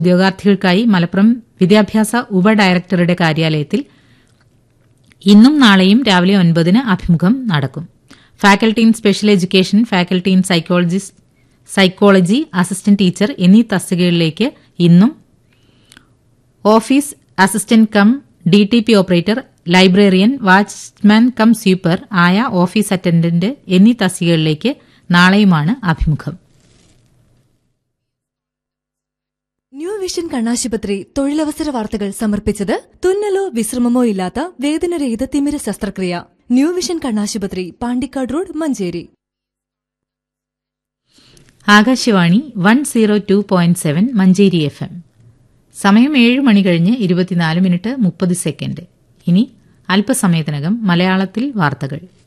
ഉദ്യോഗാർത്ഥികൾക്കായി മലപ്പുറം വിദ്യാഭ്യാസ ഉപഡയറക്ടറുടെ കാര്യാലയത്തിൽ ഇന്നും നാളെയും രാവിലെ ഒൻപതിന് അഭിമുഖം നടക്കും faculty in special education faculty in psychologist psychology assistant teacher എന്നീ തസ്തികകളിലേക്ക് ഇന്നും office assistant cum D T P operator librarian watchman cum sweeper ആയ ഓഫീസ് അറ്റൻഡന്റ് എന്നീ തസ്തികകളിലേക്ക് നാളെയുമാണ് അഭിമുഖം ന്യൂ വിഷൻ കണ്ണാശുപത്രി തൊഴിലവസര വാർത്തകൾ സമർപ്പിച്ചത് തുന്നലോ വിശ്രമമോ ഇല്ലാത്ത വേദനരഹിത തിമിര ശസ്ത്രക്രിയ ന്യൂ വിഷൻ കണ്ണാശുപത്രി Pandikkad road Manjeri Akashvani one zero two point seven Manjeri F M സമയം ഏഴ് മണി കഴിഞ്ഞ് ഇരുപത്തിനാല് മിനിറ്റ് മുപ്പത് സെക്കൻഡ് ഇനി അല്പസമയത്തിനകം മലയാളത്തിൽ വാർത്തകൾ